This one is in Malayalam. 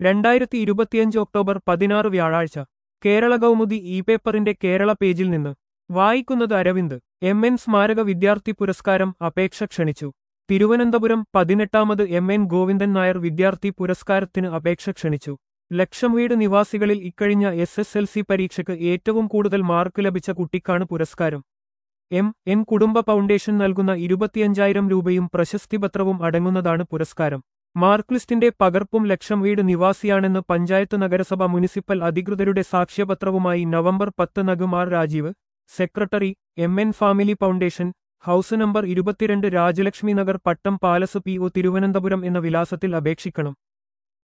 രണ്ടായിരത്തി ഇരുപത്തിയഞ്ച് ഒക്ടോബർ പതിനാറ് വ്യാഴാഴ്ച കേരള കൗമുദി ഇ പേപ്പറിന്റെ കേരള പേജിൽ നിന്ന് വായിക്കുന്നത് അരവിന്ദ് എം എൻ സ്മാരക വിദ്യാർത്ഥി പുരസ്കാരം അപേക്ഷ ക്ഷണിച്ചു തിരുവനന്തപുരം പതിനെട്ടാമത് എം എൻ ഗോവിന്ദൻ നായർ വിദ്യാർത്ഥി പുരസ്കാരത്തിന് അപേക്ഷ ക്ഷണിച്ചു ലക്ഷം വീട് നിവാസികളിൽ ഇക്കഴിഞ്ഞ എസ് എസ് എൽ സി പരീക്ഷയ്ക്ക് ഏറ്റവും കൂടുതൽ മാർക്ക് ലഭിച്ച കുട്ടിക്കാണ് പുരസ്കാരം എം എൻ കുടുംബ ഫൗണ്ടേഷൻ നൽകുന്ന ഇരുപത്തിയഞ്ചായിരം രൂപയും പ്രശസ്തിപത്രവും അടങ്ങുന്നതാണ് പുരസ്കാരം മാർക്ക് ലിസ്റ്റിന്റെ പകർപ്പും ലക്ഷം വീട് നിവാസിയാണെന്ന് പഞ്ചായത്ത് നഗരസഭ മുനിസിപ്പൽ അധികൃതരുടെ സാക്ഷ്യപത്രവുമായി നവംബർ പത്ത് നഗുമാർ Rajeev secretary M N family foundation house number ഇരുപത്തിരണ്ട് Rajalakshmi Nagar Pattom palace P O Thiruvananthapuram എന്ന വിലാസത്തിൽ അപേക്ഷിക്കണം